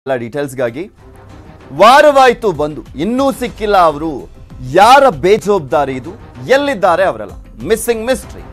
ಎಲ್ಲ ಡೀಟೇಲ್ಸ್ಗಾಗಿ ವಾರವಾಯ್ತು ಬಂದು ಇನ್ನೂ ಸಿಕ್ಕಿಲ್ಲ ಅವರು ಯಾರ ಬೇಜವಾಬ್ದಾರಿ ಇದು ಎಲ್ಲಿದ್ದಾರೆ ಅವರೆಲ್ಲ ಮಿಸ್ಸಿಂಗ್ ಮಿಸ್ಟ್ರಿ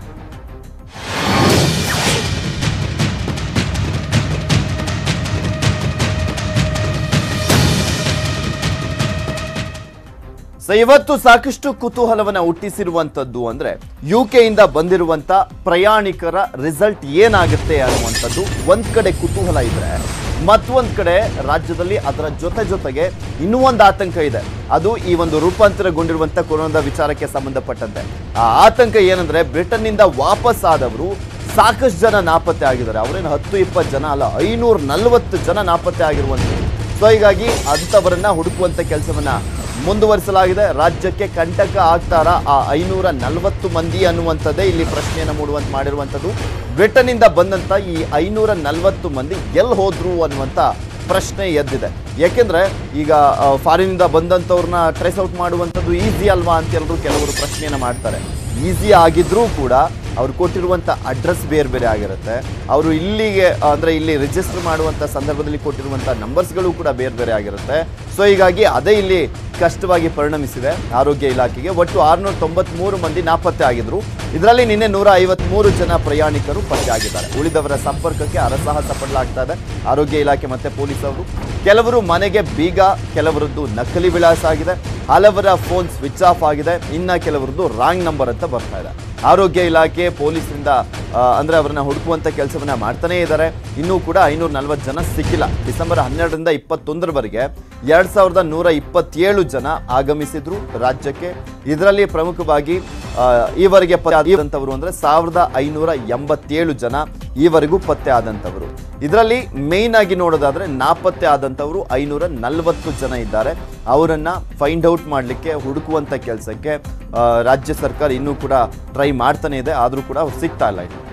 ಸೊ ಇವತ್ತು ಸಾಕಷ್ಟು ಕುತೂಹಲವನ್ನ ಹುಟ್ಟಿಸಿರುವಂತದ್ದು ಅಂದ್ರೆ ಯುಕೆಯಿಂದ ಬಂದಿರುವಂತ ಪ್ರಯಾಣಿಕರ ರಿಸಲ್ಟ್ ಏನಾಗುತ್ತೆ ಅನ್ನುವಂಥದ್ದು ಒಂದ್ ಕಡೆ ಕುತೂಹಲ ಇದ್ರೆ ಮತ್ತೊಂದ್ ಕಡೆ ರಾಜ್ಯದಲ್ಲಿ ಅದರ ಜೊತೆ ಜೊತೆಗೆ ಇನ್ನೂ ಒಂದು ಆತಂಕ ಇದೆ ಅದು ಈ ಒಂದು ರೂಪಾಂತರಗೊಂಡಿರುವಂತ ಕೊರೋನಾದ ವಿಚಾರಕ್ಕೆ ಸಂಬಂಧಪಟ್ಟಂತೆ ಆ ಆತಂಕ ಏನಂದ್ರೆ ಬ್ರಿಟನ್ನಿಂದ ವಾಪಸ್ ಆದವರು ಸಾಕಷ್ಟು ಜನ ನಾಪತ್ತೆ ಆಗಿದ್ದಾರೆ ಅವರೇನು ಹತ್ತು ಇಪ್ಪತ್ತು ಜನ ಅಲ್ಲ ಐನೂರ ನಲವತ್ತು ಜನ ನಾಪತ್ತೆ ಆಗಿರುವಂಥದ್ದು ಸೊ ಹೀಗಾಗಿ ಅಂಥವರನ್ನ ಹುಡುಕುವಂತ ಕೆಲಸವನ್ನ ಮುಂದುವರಿಸಲಾಗಿದೆ ರಾಜ್ಯಕ್ಕೆ ಕಂಟಕ ಆಗ್ತಾರಾ ಆ ಐನೂರ ನಲವತ್ತು ಮಂದಿ ಅನ್ನುವಂಥದ್ದೇ ಇಲ್ಲಿ ಪ್ರಶ್ನೆಯನ್ನು ಮೂಡುವಂತ ಮಾಡಿರುವಂಥದ್ದು ಬ್ರಿಟನ್ನಿಂದ ಬಂದಂತ ಈ ಐನೂರ ನಲವತ್ತು ಮಂದಿ ಎಲ್ಲಿ ಹೋದ್ರು ಅನ್ನುವಂಥ ಪ್ರಶ್ನೆ ಎದ್ದಿದೆ ಯಾಕೆಂದ್ರೆ ಈಗ ಫಾರಿನಿಂದ ಬಂದಂಥವ್ರನ್ನ ಟ್ರೇಸ್ ಔಟ್ ಮಾಡುವಂಥದ್ದು ಈಸಿ ಅಲ್ವಾ ಅಂತ ಎಲ್ಲರೂ ಕೆಲವರು ಪ್ರಶ್ನೆಯನ್ನು ಮಾಡ್ತಾರೆ ಈಸಿ ಆಗಿದ್ರೂ ಕೂಡ ಅವ್ರು ಕೊಟ್ಟಿರುವಂಥ ಅಡ್ರೆಸ್ ಬೇರೆ ಬೇರೆ ಆಗಿರುತ್ತೆ ಅವರು ಇಲ್ಲಿಗೆ ಅಂದರೆ ಇಲ್ಲಿ ರಿಜಿಸ್ಟರ್ ಮಾಡುವಂಥ ಸಂದರ್ಭದಲ್ಲಿ ಕೊಟ್ಟಿರುವಂಥ ನಂಬರ್ಸ್ಗಳು ಕೂಡ ಬೇರೆ ಬೇರೆ ಆಗಿರುತ್ತೆ ಸೊ ಹೀಗಾಗಿ ಅದೇ ಇಲ್ಲಿ ಕಷ್ಟವಾಗಿ ಪರಿಣಮಿಸಿದೆ ಆರೋಗ್ಯ ಇಲಾಖೆಗೆ ಒಟ್ಟು ಆರುನೂರ ತೊಂಬತ್ಮೂರು ಮಂದಿ ನಾಪತ್ತೆ ಆಗಿದ್ರು ಇದರಲ್ಲಿ ನಿನ್ನೆ ನೂರ ಐವತ್ಮೂರು ಜನ ಪ್ರಯಾಣಿಕರು ಪತ್ತೆ ಆಗಿದ್ದಾರೆ ಉಳಿದವರ ಸಂಪರ್ಕಕ್ಕೆ ಹರಸಾಹಸ ಪಡಲಾಗ್ತಾ ಇದೆ ಆರೋಗ್ಯ ಇಲಾಖೆ ಮತ್ತೆ ಪೊಲೀಸ್ ಅವರು ಕೆಲವರು ಮನೆಗೆ ಬೀಗ ಕೆಲವರದ್ದು ನಕಲಿ ವಿಳಾಸ ಆಗಿದೆ ಹಲವರ ಫೋನ್ ಸ್ವಿಚ್ ಆಫ್ ಆಗಿದೆ ಇನ್ನ ಕೆಲವರದ್ದು ರಾಂಗ್ ನಂಬರ್ ಅಂತ ಬರ್ತಾ ಇದೆ ಆರೋಗ್ಯ ಇಲಾಖೆ ಪೊಲೀಸರಿಂದ ಆ, ಅಂದ್ರೆ ಅವರನ್ನ ಹುಡುಕುವಂತ ಕೆಲಸವನ್ನ ಮಾಡ್ತಾನೇ ಇದ್ದಾರೆ ಇನ್ನೂ ಕೂಡ ಐನೂರ ನಲವತ್ತು ಜನ ಸಿಕ್ಕಿಲ್ಲ ಡಿಸೆಂಬರ್ ಹನ್ನೆರಡರಿಂದ ಇಪ್ಪತ್ತೊಂದರವರೆಗೆ ಎರಡ್ ಸಾವಿರದ ನೂರ ಇಪ್ಪತ್ತೇಳು ಜನ ಆಗಮಿಸಿದ್ರು ರಾಜ್ಯಕ್ಕೆ ಇದರಲ್ಲಿ ಪ್ರಮುಖವಾಗಿ ಆ, ಈವರೆಗೆ ಪತ್ತೆ ಆದಂಥವರು ಅಂದ್ರೆ ಸಾವಿರದ ಐನೂರ ಎಂಬತ್ತೇಳು ಜನ ಈವರೆಗೂ ಪತ್ತೆ ಆದಂಥವರು ಇದರಲ್ಲಿ ಮೇನ್ ಆಗಿ ನೋಡೋದಾದ್ರೆ ನಾಪತ್ತೆ ಆದಂಥವರು ಐನೂರ ನಲವತ್ತು ಜನ ಇದ್ದಾರೆ ಅವರನ್ನ ಫೈಂಡ್ ಔಟ್ ಮಾಡಲಿಕ್ಕೆ ಹುಡುಕುವಂತ ಕೆಲಸಕ್ಕೆ ಆ, ರಾಜ್ಯ ಸರ್ಕಾರ ಇನ್ನೂ ಕೂಡ ಟ್ರೈ ಮಾಡ್ತಾನೆ ಇದೆ ಆದರೂ ಕೂಡ ಅವ್ರು ಸಿಗ್ತಾ ಇಲ್ಲ ಇನ್ನು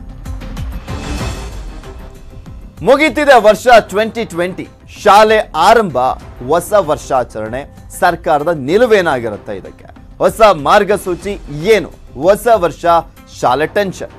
ಮುಗೀತಿದೆ ವರ್ಷ ಟ್ವೆಂಟಿ ಟ್ವೆಂಟಿ ಶಾಲೆ ಆರಂಭ ಹೊಸ ವರ್ಷಾಚರಣೆ ಸರ್ಕಾರದ ನಿಲುವೇನಾಗಿರುತ್ತೆ ಇದಕ್ಕೆ ಹೊಸ ಮಾರ್ಗಸೂಚಿ ಏನು ಹೊಸ ವರ್ಷ ಶಾಲೆ ಟೆನ್ಷನ್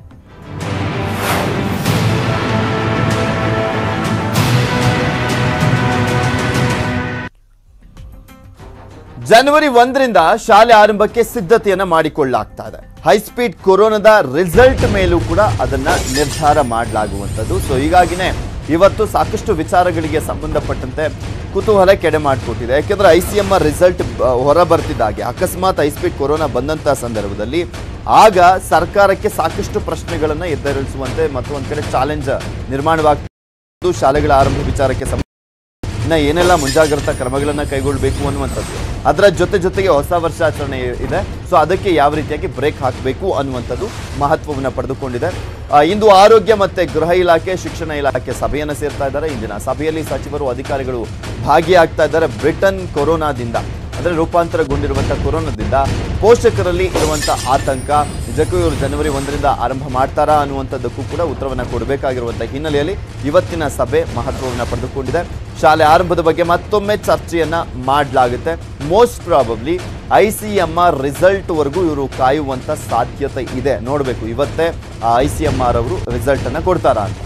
ಜನವರಿ ಒಂದರಿಂದ ಶಾಲೆ ಆರಂಭಕ್ಕೆ ಸಿದ್ಧತೆಯನ್ನ ಮಾಡಿಕೊಳ್ಳಲಾಗ್ತಾ ಇದೆ ಹೈಸ್ಪೀಡ್ ಕೊರೋನಾದ ರಿಸಲ್ಟ್ ಮೇಲೂ ಕೂಡ ಅದನ್ನ ನಿರ್ಧಾರ ಮಾಡಲಾಗುವಂಥದ್ದು ಸೊ ಹೀಗಾಗಿನೇ ಇವತ್ತು ಸಾಕಷ್ಟು ವಿಚಾರಗಳಿಗೆ ಸಂಬಂಧಪಟ್ಟಂತೆ ಕುತೂಹಲ ಕೆಡೆ ಮಾಡಿಕೊಟ್ಟಿದೆ ಯಾಕೆಂದ್ರೆ I C M R result ಹೊರ ಬರ್ತಿದ್ದಾಗೆ ಅಕಸ್ಮಾತ್ ಹೈಸ್ಪೀಡ್ ಕೊರೋನಾ ಬಂದಂತ ಸಂದರ್ಭದಲ್ಲಿ ಆಗ ಸರ್ಕಾರಕ್ಕೆ ಸಾಕಷ್ಟು ಪ್ರಶ್ನೆಗಳನ್ನ ಎದುರಿಸುವಂತೆ ಮತ್ತು ಒಂದ್ ಕಡೆ ಚಾಲೆಂಜ್ ನಿರ್ಮಾಣವಾಗ್ತಿದ್ದು ಶಾಲೆಗಳ ಆರಂಭ ವಿಚಾರಕ್ಕೆ ಸಂಬಂಧ ಇನ್ನ ಏನೆಲ್ಲ ಮುಂಜಾಗ್ರತಾ ಕ್ರಮಗಳನ್ನ ಕೈಗೊಳ್ಳಬೇಕು ಅನ್ನುವಂಥದ್ದು ಅದರ ಜೊತೆ ಜೊತೆಗೆ ಹೊಸ ವರ್ಷಾಚರಣೆ ಇದೆ ಸೊ ಅದಕ್ಕೆ ಯಾವ ರೀತಿಯಾಗಿ ಬ್ರೇಕ್ ಹಾಕಬೇಕು ಅನ್ನುವಂಥದ್ದು ಮಹತ್ವವನ್ನು ಪಡೆದುಕೊಂಡಿದೆ ಆ, ಇಂದು ಆರೋಗ್ಯ ಮತ್ತೆ ಗೃಹ ಇಲಾಖೆ ಶಿಕ್ಷಣ ಇಲಾಖೆ ಸಭೆಯನ್ನು ಸೇರ್ತಾ ಇದ್ದಾರೆ ಇಂದಿನ ಸಭೆಯಲ್ಲಿ ಸಚಿವರು ಅಧಿಕಾರಿಗಳು ಭಾಗಿಯಾಗ್ತಾ ಇದ್ದಾರೆ ಬ್ರಿಟನ್ ಕೊರೋನಾದಿಂದ ಅಂದ್ರೆ ರೂಪಾಂತರಗೊಂಡಿರುವಂತಹ ಕೊರೋನಾದಿಂದ ಪೋಷಕರಲ್ಲಿ ಇರುವಂತ ಆತಂಕ ನಿಜಕ್ಕೂ ಇವರು ಜನವರಿ ಒಂದರಿಂದ ಆರಂಭ ಮಾಡ್ತಾರಾ ಅನ್ನುವಂಥದ್ದಕ್ಕೂ ಕೂಡ ಉತ್ತರವನ್ನ ಕೊಡಬೇಕಾಗಿರುವಂತಹ ಹಿನ್ನೆಲೆಯಲ್ಲಿ ಇವತ್ತಿನ ಸಭೆ ಮಹತ್ವವನ್ನು ಪಡೆದುಕೊಂಡಿದೆ ಶಾಲೆ ಆರಂಭದ ಬಗ್ಗೆ ಮತ್ತೊಮ್ಮೆ ಚರ್ಚೆಯನ್ನ ಮಾಡಲಾಗುತ್ತೆ most probably I C M R result ವರೆಗೂ ಇವರು ಕಾಯುವಂತ ಸಾಧ್ಯತೆ ಇದೆ ನೋಡಬೇಕು ಇವತ್ತೇ ಐ ಸಿ ಎಂ ಆರ್ ಅವರು ರಿಸಲ್ಟ್ ಅನ್ನ ಕೊಡ್ತಾರಾ ಅಂತ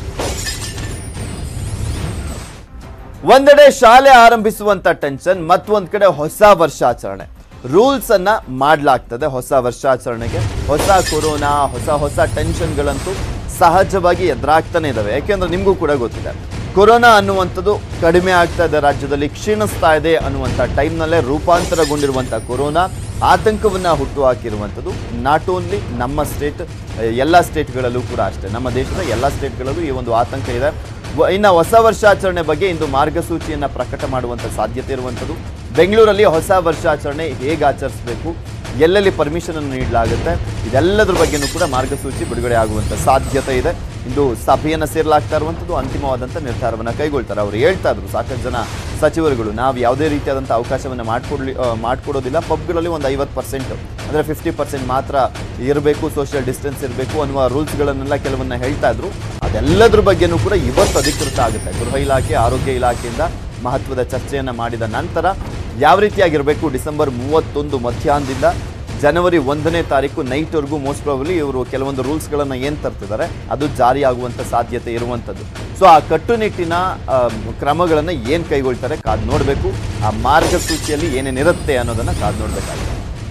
ಒಂದೆಡೆ ಶಾಲೆ ಆರಂಭಿಸುವಂತ ಟೆನ್ಷನ್ ಮತ್ತೊಂದ್ ಕಡೆ ಹೊಸ ವರ್ಷಾಚರಣೆ ರೂಲ್ಸ್ ಅನ್ನ ಮಾಡಲಾಗ್ತದೆ ಹೊಸ ವರ್ಷಾಚರಣೆಗೆ ಹೊಸ ಕೊರೋನಾ ಹೊಸ ಹೊಸ ಟೆನ್ಷನ್ಗಳಂತೂ ಸಹಜವಾಗಿ ಎದುರಾಗ್ತಾನೆ ಇದಾವೆ ಯಾಕೆಂದ್ರೆ ನಿಮಗೂ ಕೂಡ ಗೊತ್ತಿದೆ ಕೊರೋನಾ ಅನ್ನುವಂಥದ್ದು ಕಡಿಮೆ ಆಗ್ತಾ ಇದೆ ರಾಜ್ಯದಲ್ಲಿ ಕ್ಷೀಣಿಸ್ತಾ ಇದೆ ಅನ್ನುವಂಥ ಟೈಮ್ನಲ್ಲೇ ರೂಪಾಂತರಗೊಂಡಿರುವಂಥ ಕೊರೋನಾ ಆತಂಕವನ್ನ ಹುಟ್ಟು ಹಾಕಿರುವಂಥದ್ದು ನಾಟ್ ಓನ್ಲಿ ನಮ್ಮ ಸ್ಟೇಟ್ ಎಲ್ಲ ಸ್ಟೇಟ್ಗಳಲ್ಲೂ ಕೂಡ ಅಷ್ಟೇ ನಮ್ಮ ದೇಶದ ಎಲ್ಲ ಸ್ಟೇಟ್ಗಳಲ್ಲೂ ಈ ಒಂದು ಆತಂಕ ಇದೆ ವ- ಇನ್ನ ಹೊಸ ವರ್ಷಾಚರಣೆ ಬಗ್ಗೆ ಇಂದು ಮಾರ್ಗಸೂಚಿಯನ್ನ ಪ್ರಕಟ ಮಾಡುವಂತ ಸಾಧ್ಯತೆ ಇರುವಂಥದ್ದು ಬೆಂಗಳೂರಲ್ಲಿ ಹೊಸ ವರ್ಷಾಚರಣೆ ಹೇಗೆ ಆಚರಿಸಬೇಕು ಎಲ್ಲೆಲ್ಲಿ ಪರ್ಮಿಷನ್ ಅನ್ನು ನೀಡಲಾಗುತ್ತೆ ಇದೆಲ್ಲದ್ರ ಬಗ್ಗೆನೂ ಕೂಡ ಮಾರ್ಗಸೂಚಿ ಬಿಡುಗಡೆ ಆಗುವಂತ ಸಾಧ್ಯತೆ ಇದೆ ಇಂದು ಸಭೆಯನ್ನ ಸೇರಲಾಗ್ತಾ ಇರುವಂಥದ್ದು ಅಂತಿಮವಾದಂಥ ನಿರ್ಧಾರವನ್ನ ಕೈಗೊಳ್ತಾರೆ ಅವರು ಹೇಳ್ತಾ ಇದ್ರು ಸಾಕಷ್ಟು ಜನ ಸಚಿವರುಗಳು ನಾವು ಯಾವುದೇ ರೀತಿಯಾದಂಥ ಅವಕಾಶವನ್ನು ಮಾಡಿಕೊಡ್ಲಿ ಮಾಡಿಕೊಡೋದಿಲ್ಲ ಪಬ್ಗಳಲ್ಲಿ ಒಂದು ಐವತ್ತು ಪರ್ಸೆಂಟ್ ಅಂದರೆ ಫಿಫ್ಟಿ ಪರ್ಸೆಂಟ್ ಮಾತ್ರ ಇರಬೇಕು ಸೋಷಿಯಲ್ ಡಿಸ್ಟೆನ್ಸ್ ಇರಬೇಕು ಅನ್ನುವ ರೂಲ್ಸ್ಗಳನ್ನೆಲ್ಲ ಕೆಲವನ್ನ ಹೇಳ್ತಾ ಇದ್ರು ಅದೆಲ್ಲದ್ರ ಬಗ್ಗೆನೂ ಕೂಡ ಇವತ್ತು ಅಧಿಕೃತ ಆಗುತ್ತೆ ಗೃಹ ಇಲಾಖೆ ಆರೋಗ್ಯ ಇಲಾಖೆಯಿಂದ ಮಹತ್ವದ ಚರ್ಚೆಯನ್ನ ಮಾಡಿದ ನಂತರ ಯಾವ ರೀತಿಯಾಗಿರಬೇಕು ಡಿಸೆಂಬರ್ ಮೂವತ್ತೊಂದು ಮಧ್ಯಾಹ್ನದಿಂದ ಜನವರಿ ಒಂದನೇ ತಾರೀಕು ನೈಟ್ವರೆಗೂ ಮೋಸ್ಟ್ ಪ್ರಾಬಲಿ ಇವರು ಕೆಲವೊಂದು ರೂಲ್ಸ್ಗಳನ್ನು ಏನು ತರ್ತಿದ್ದಾರೆ ಅದು ಜಾರಿ ಆಗುವಂಥ ಸಾಧ್ಯತೆ ಇರುವಂಥದ್ದು ಸೊ ಆ ಕಟ್ಟುನಿಟ್ಟಿನ ಕ್ರಮಗಳನ್ನು ಏನು ಕೈಗೊಳ್ತಾರೆ ಕಾದು ನೋಡಬೇಕು ಆ ಮಾರ್ಗಸೂಚಿಯಲ್ಲಿ ಏನೇನಿರುತ್ತೆ ಅನ್ನೋದನ್ನು ಕಾದು ನೋಡಬೇಕಾಗಿದೆ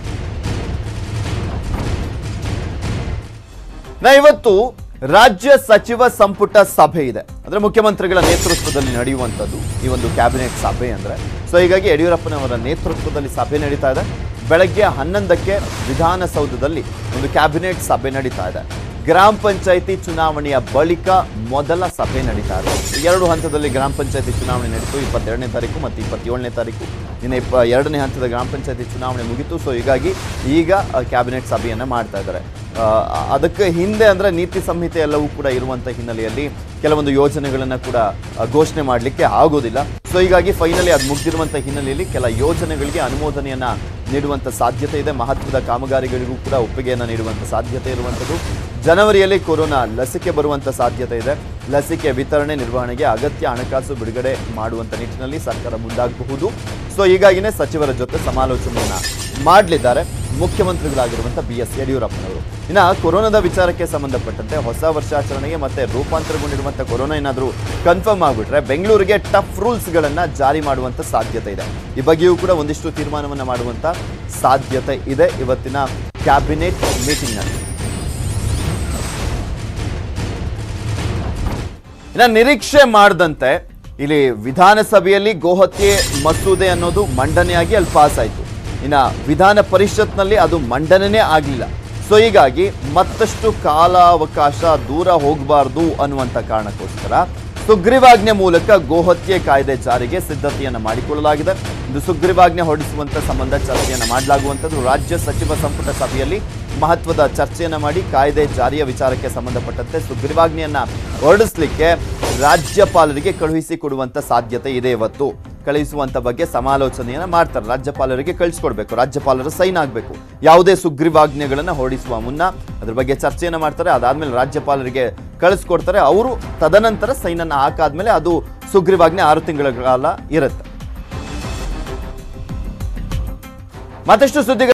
ನಾ ಇವತ್ತು ರಾಜ್ಯ ಸಚಿವ ಸಂಪುಟ ಸಭೆ ಇದೆ ಅಂದ್ರೆ ಮುಖ್ಯಮಂತ್ರಿಗಳ ನೇತೃತ್ವದಲ್ಲಿ ನಡೆಯುವಂಥದ್ದು ಈ ಒಂದು ಕ್ಯಾಬಿನೆಟ್ ಸಭೆ ಅಂದ್ರೆ ಸೊ ಹೀಗಾಗಿ ಯಡಿಯೂರಪ್ಪನವರ ನೇತೃತ್ವದಲ್ಲಿ ಸಭೆ ನಡೀತಾ ಇದೆ ಬೆಳಗ್ಗೆ ಹನ್ನೊಂದಕ್ಕೆ ವಿಧಾನಸೌಧದಲ್ಲಿ ಒಂದು ಕ್ಯಾಬಿನೆಟ್ ಸಭೆ ನಡೀತಾ ಇದೆ ಗ್ರಾಮ ಪಂಚಾಯಿತಿ ಚುನಾವಣೆಯ ಬಳಿಕ ಮೊದಲ ಸಭೆ ನಡೀತಾ ಇದೆ ಎರಡು ಹಂತದಲ್ಲಿ ಗ್ರಾಮ ಪಂಚಾಯಿತಿ ಚುನಾವಣೆ ನಡೀತು ಇಪ್ಪತ್ತೆರಡನೇ ತಾರೀಕು ಮತ್ತು ಇಪ್ಪತ್ತೇಳನೇ ತಾರೀಕು ಇನ್ನು ಇಪ್ಪ ಎರಡನೇ ಹಂತದ ಗ್ರಾಮ ಪಂಚಾಯಿತಿ ಚುನಾವಣೆ ಮುಗಿತು ಸೊ ಹೀಗಾಗಿ ಈಗ ಆ, ಕ್ಯಾಬಿನೆಟ್ ಸಭೆಯನ್ನು ಮಾಡ್ತಾ ಇದ್ದಾರೆ ಆ, ಅದಕ್ಕೆ ಹಿಂದೆ ಅಂದರೆ ನೀತಿ ಸಂಹಿತೆ ಎಲ್ಲವೂ ಕೂಡ ಇರುವಂಥ ಹಿನ್ನೆಲೆಯಲ್ಲಿ ಕೆಲವೊಂದು ಯೋಜನೆಗಳನ್ನು ಕೂಡ ಆ, ಘೋಷಣೆ ಮಾಡಲಿಕ್ಕೆ ಆಗೋದಿಲ್ಲ ಸೊ ಹೀಗಾಗಿ ಫೈನಲಿ ಅದು ಮುಗ್ದಿರುವಂಥ ಹಿನ್ನೆಲೆಯಲ್ಲಿ ಕೆಲ ಯೋಜನೆಗಳಿಗೆ ಅನುಮೋದನೆಯನ್ನು ನೀಡುವಂಥ ಸಾಧ್ಯತೆ ಇದೆ ಮಹತ್ವದ ಕಾಮಗಾರಿಗಳಿಗೂ ಕೂಡ ಒಪ್ಪಿಗೆಯನ್ನು ನೀಡುವಂಥ ಸಾಧ್ಯತೆ ಇರುವಂಥದ್ದು ಜನವರಿಯಲ್ಲಿ ಕೊರೋನಾ ಲಸಿಕೆ ಬರುವಂಥ ಸಾಧ್ಯತೆ ಇದೆ ಲಸಿಕೆ ವಿತರಣೆ ನಿರ್ವಹಣೆಗೆ ಅಗತ್ಯ ಹಣಕಾಸು ಬಿಡುಗಡೆ ಮಾಡುವಂಥ ನಿಟ್ಟಿನಲ್ಲಿ ಸರ್ಕಾರ ಮುಂದಾಗಬಹುದು ಸೊ ಹೀಗಾಗಿನೇ ಸಚಿವರ ಜೊತೆ ಸಮಾಲೋಚನೆಯನ್ನ ಮಾಡಲಿದ್ದಾರೆ ಮುಖ್ಯಮಂತ್ರಿಗಳಾಗಿರುವಂಥ ಬಿ ಎಸ್ ಯಡಿಯೂರಪ್ಪನವರು ಇನ್ನು ಕೊರೋನಾದ ವಿಚಾರಕ್ಕೆ ಸಂಬಂಧಪಟ್ಟಂತೆ ಹೊಸ ವರ್ಷಾಚರಣೆಗೆ ಮತ್ತೆ ರೂಪಾಂತರಗೊಂಡಿರುವಂಥ ಕೊರೋನಾ ಏನಾದರೂ ಕನ್ಫರ್ಮ್ ಆಗಿಬಿಟ್ರೆ ಬೆಂಗಳೂರಿಗೆ ಟಫ್ ರೂಲ್ಸ್ಗಳನ್ನು ಜಾರಿ ಮಾಡುವಂಥ ಸಾಧ್ಯತೆ ಇದೆ ಈ ಬಗ್ಗೆಯೂ ಕೂಡ ಒಂದಿಷ್ಟು ತೀರ್ಮಾನವನ್ನು ಮಾಡುವಂಥ ಸಾಧ್ಯತೆ ಇದೆ ಇವತ್ತಿನ ಕ್ಯಾಬಿನೆಟ್ ಮೀಟಿಂಗ್ನಲ್ಲಿ ಇನ್ನು ನಿರೀಕ್ಷೆ ಮಾಡದಂತೆ ಇಲ್ಲಿ ವಿಧಾನಸಭೆಯಲ್ಲಿ ಗೋಹತ್ಯೆ ಮಸೂದೆ ಅನ್ನೋದು ಮಂಡನೆಯಾಗಿ ಅಲ್ಲಿ ಪಾಸ್ ಆಯಿತು ಇನ್ನು ವಿಧಾನ ಪರಿಷತ್ನಲ್ಲಿ ಅದು ಮಂಡನೆನೇ ಆಗಲಿಲ್ಲ ಸೊ ಹೀಗಾಗಿ ಮತ್ತಷ್ಟು ಕಾಲಾವಕಾಶ ದೂರ ಹೋಗಬಾರ್ದು ಅನ್ನುವಂಥ ಕಾರಣಕ್ಕೋಸ್ಕರ ಸುಗ್ರೀವಾಜ್ಞೆ ಮೂಲಕ ಗೋಹತ್ಯೆ ಕಾಯ್ದೆ ಜಾರಿಗೆ ಸಿದ್ಧತೆಯನ್ನು ಮಾಡಿಕೊಳ್ಳಲಾಗಿದೆ ಇದು ಸುಗ್ರೀವಾಜ್ಞೆ ಹೊರಡಿಸುವಂತ ಸಂಬಂಧ ಚರ್ಚೆಯನ್ನು ಮಾಡಲಾಗುವಂಥದ್ದು ರಾಜ್ಯ ಸಚಿವ ಸಂಪುಟ ಸಭೆಯಲ್ಲಿ ಮಹತ್ವದ ಚರ್ಚೆಯನ್ನು ಮಾಡಿ ಕಾಯ್ದೆ ಜಾರಿಯ ವಿಚಾರಕ್ಕೆ ಸಂಬಂಧಪಟ್ಟಂತೆ ಸುಗ್ರೀವಾಜ್ಞೆಯನ್ನ ಹೊರಡಿಸಲಿಕ್ಕೆ ರಾಜ್ಯಪಾಲರಿಗೆ ಕಳುಹಿಸಿ ಕೊಡುವಂತ ಸಾಧ್ಯತೆ ಇದೆ ಇವತ್ತು ಕಳುಹಿಸುವಂತ ಬಗ್ಗೆ ಸಮಾಲೋಚನೆಯನ್ನ ಮಾಡ್ತಾರೆ ರಾಜ್ಯಪಾಲರಿಗೆ ಕಳಿಸ್ಕೊಡ್ಬೇಕು ರಾಜ್ಯಪಾಲರು ಸೈನ್ ಆಗಬೇಕು ಯಾವುದೇ ಸುಗ್ರೀವಾಜ್ಞೆಗಳನ್ನ ಹೊರಡಿಸುವ ಮುನ್ನ ಅದ್ರ ಬಗ್ಗೆ ಚರ್ಚೆಯನ್ನ ಮಾಡ್ತಾರೆ ಅದಾದ್ಮೇಲೆ ರಾಜ್ಯಪಾಲರಿಗೆ ಕಳಿಸ್ಕೊಡ್ತಾರೆ ಅವರು ತದನಂತರ ಸೈನ್ ಅನ್ನ ಹಾಕಾದ್ಮೇಲೆ ಅದು ಸುಗ್ರೀವಾಜ್ಞೆ ಆರು ತಿಂಗಳ ಕಾಲ ಇರುತ್ತೆ ಮತ್ತಷ್ಟು ಸುದ್ದಿಗಳು